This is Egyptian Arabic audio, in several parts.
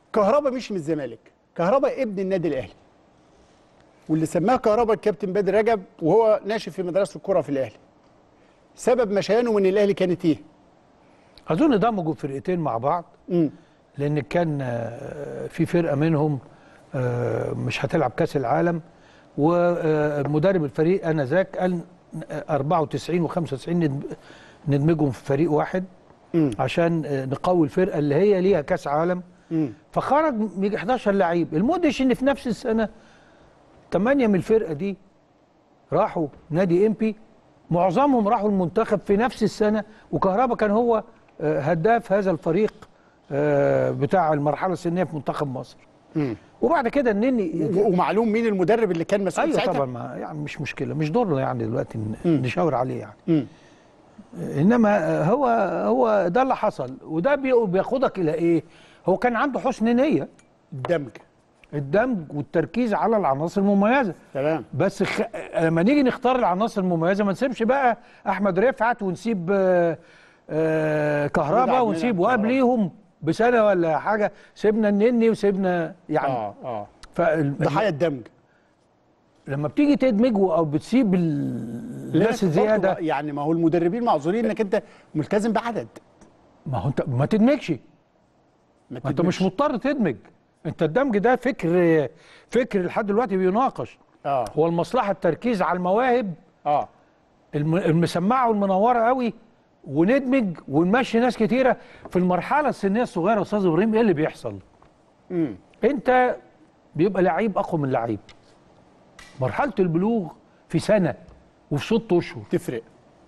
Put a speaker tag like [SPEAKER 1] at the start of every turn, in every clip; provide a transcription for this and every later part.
[SPEAKER 1] كهربا مش من الزمالك كهربا ابن النادي الاهلي واللي سماه كهربا الكابتن بدر رجب وهو ناشئ في مدرسه الكره في الاهلي سبب مشيانه من الاهلي كانت ايه
[SPEAKER 2] اظن دمجوا فرقتين مع بعض
[SPEAKER 1] امم
[SPEAKER 2] لان كان آه، في فرقه منهم آه، مش هتلعب كاس العالم ومدرب الفريق انا ذاك قال آه، 94 و95 ندمجهم في فريق واحد
[SPEAKER 1] امم
[SPEAKER 2] عشان آه، نقوي الفرقه اللي هي ليها كاس عالم
[SPEAKER 1] امم
[SPEAKER 2] فخرج يجي 11 لعيب المدهش ان في نفس السنه ثمانيه من الفرقه دي راحوا نادي امبي معظمهم راحوا المنتخب في نفس السنه وكهربا كان هو آه، هداف هذا الفريق آه، بتاع المرحله السنيه في منتخب مصر
[SPEAKER 1] امم
[SPEAKER 2] وبعد كده النني
[SPEAKER 1] ومعلوم مين المدرب اللي كان مسؤول
[SPEAKER 2] ايوه
[SPEAKER 1] ساعتها
[SPEAKER 2] طبعا ما يعني مش مشكله مش دورنا يعني دلوقتي ن-
[SPEAKER 1] مم.
[SPEAKER 2] نشاور عليه يعني
[SPEAKER 1] امم
[SPEAKER 2] انما آه، هو هو ده اللي حصل وده بي- بياخدك الى ايه هو كان عنده حسن نيه
[SPEAKER 1] الدمج
[SPEAKER 2] الدمج والتركيز على العناصر المميزه
[SPEAKER 1] تمام
[SPEAKER 2] بس خ... لما نيجي نختار العناصر المميزه ما نسيبش بقى احمد رفعت ونسيب آه، آه،
[SPEAKER 1] محمود
[SPEAKER 2] كهربا
[SPEAKER 1] عبد
[SPEAKER 2] ونسيب
[SPEAKER 1] المنعم
[SPEAKER 2] وقبليهم بسنه ولا حاجه سيبنا النني وسيبنا يعني
[SPEAKER 1] اه اه
[SPEAKER 2] فال...
[SPEAKER 1] ضحايا الدمج
[SPEAKER 2] لما بتيجي تدمج او بتسيب ال-
[SPEAKER 1] لا،
[SPEAKER 2] الناس
[SPEAKER 1] برضه
[SPEAKER 2] الزياده
[SPEAKER 1] يعني ما هو المدربين معذورين انك انت ملتزم بعدد
[SPEAKER 2] ما هو انت ما تدمجش ما انت مش مضطر تدمج انت الدمج ده فكر فكر لحد دلوقتي بيناقش
[SPEAKER 1] اه
[SPEAKER 2] هو المصلحه التركيز على المواهب
[SPEAKER 1] اه
[SPEAKER 2] الم- المسمعه والمنوره قوي وندمج ونمشي ناس كتيره في المرحله السنيه الصغيره يا استاذ ابراهيم ايه اللي بيحصل؟
[SPEAKER 1] امم
[SPEAKER 2] انت بيبقى لعيب اقوى من لعيب مرحله البلوغ في سنه وفي ست اشهر
[SPEAKER 1] تفرق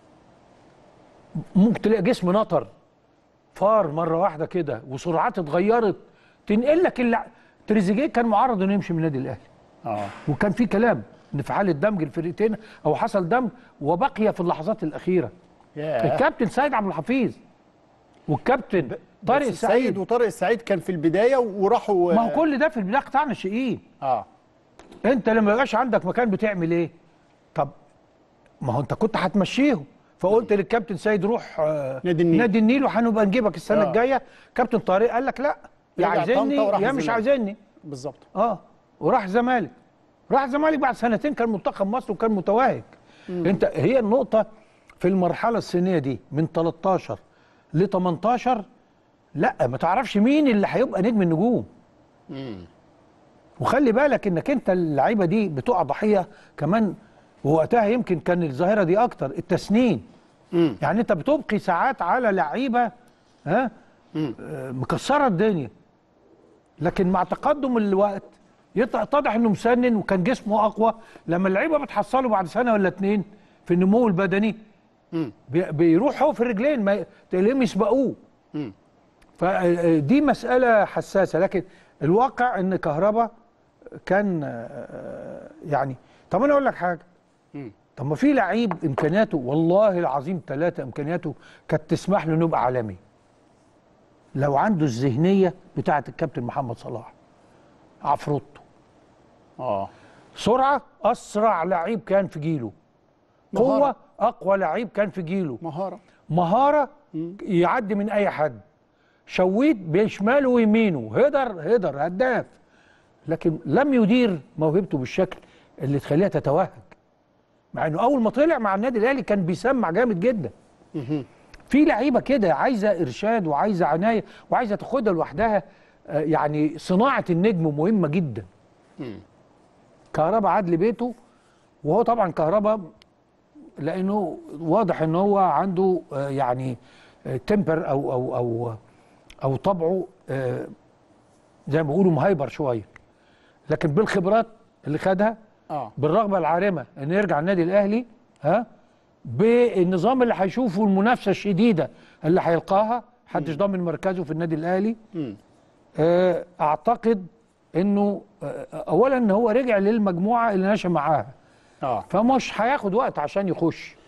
[SPEAKER 2] ممكن تلاقي جسم نطر فار مره واحده كده وسرعات اتغيرت تنقل لك اللع... تريزيجيه كان معرض انه يمشي من النادي الاهلي
[SPEAKER 1] اه
[SPEAKER 2] وكان في كلام ان في حاله دمج الفرقتين او حصل دمج وبقي في اللحظات الاخيره
[SPEAKER 1] ياه
[SPEAKER 2] الكابتن سيد عبد الحفيظ والكابتن طارق
[SPEAKER 1] بس
[SPEAKER 2] السعيد
[SPEAKER 1] وطارق السعيد كان في البدايه وراحوا
[SPEAKER 2] ما هو كل ده في البدايه قطاع ناشئين
[SPEAKER 1] اه
[SPEAKER 2] انت لما يبقاش عندك مكان بتعمل ايه طب ما هو انت كنت هتمشيهم فقلت للكابتن سيد روح آه،
[SPEAKER 1] نادي النيل.
[SPEAKER 2] نادي النيل وهنبقى نجيبك السنه
[SPEAKER 1] آه.
[SPEAKER 2] الجايه كابتن طارق قال لك لا يا
[SPEAKER 1] رجع
[SPEAKER 2] عايزيني
[SPEAKER 1] طنطا وراح
[SPEAKER 2] يا مش
[SPEAKER 1] الزمالك.
[SPEAKER 2] عايزيني
[SPEAKER 1] بالظبط
[SPEAKER 2] اه وراح الزمالك راح الزمالك بعد سنتين كان منتخب مصر وكان متوهج انت هي النقطه في المرحله السنيه دي من 13 ل 18 لا ما تعرفش مين اللي هيبقى نجم النجوم وخلي بالك انك انت اللعيبه دي بتقع ضحيه كمان ووقتها يمكن كان الظاهره دي اكتر التسنين
[SPEAKER 1] امم
[SPEAKER 2] يعني انت بتبقي ساعات على لعيبه ها آه، مكسره الدنيا لكن مع تقدم الوقت يط- يتضح انه مسنن وكان جسمه اقوى لما اللعيبه بتحصله بعد سنه ولا اتنين في النمو البدني
[SPEAKER 1] مم.
[SPEAKER 2] بي- بيروح هو في الرجلين ما تلاقيهم يسبقوه
[SPEAKER 1] مم.
[SPEAKER 2] فدي مساله حساسه لكن الواقع ان كهربا كان آه، يعني طب انا اقول لك حاجه
[SPEAKER 1] مم.
[SPEAKER 2] طب ما في لعيب امكانياته والله العظيم ثلاثه امكانياته كانت تسمح له انه يبقى عالمي لو عنده الذهنيه بتاعه الكابتن محمد صلاح عفروتو
[SPEAKER 1] اه
[SPEAKER 2] سرعه اسرع لعيب كان في جيله قوه
[SPEAKER 1] مهارة.
[SPEAKER 2] اقوى لعيب كان في جيله
[SPEAKER 1] مهاره
[SPEAKER 2] مهاره يعدي من اي حد شويت بشماله ويمينه هدر هدر هداف لكن لم يدير موهبته بالشكل اللي تخليها تتوهج مع انه اول ما طلع مع النادي الاهلي كان بيسمع جامد جدا في لعيبه كده عايزه ارشاد وعايزه عنايه وعايزه تاخدها لوحدها آه، يعني صناعه النجم مهمه جدا كهربا عاد لبيته وهو طبعا كهربا لانه واضح ان هو عنده آه، يعني تمبر او او او او طبعه آه، زي ما بيقولوا مهايبر شويه لكن بالخبرات اللي خدها
[SPEAKER 1] اه
[SPEAKER 2] بالرغبه العارمه ان يرجع النادي الاهلي ها بالنظام اللي هيشوفه المنافسه الشديده اللي هيلقاها محدش ضامن مركزه في النادي الاهلي
[SPEAKER 1] مم.
[SPEAKER 2] آه، اعتقد انه آه، اولا ان هو رجع للمجموعه اللي نشا معاها
[SPEAKER 1] اه
[SPEAKER 2] فمش هياخد وقت عشان يخش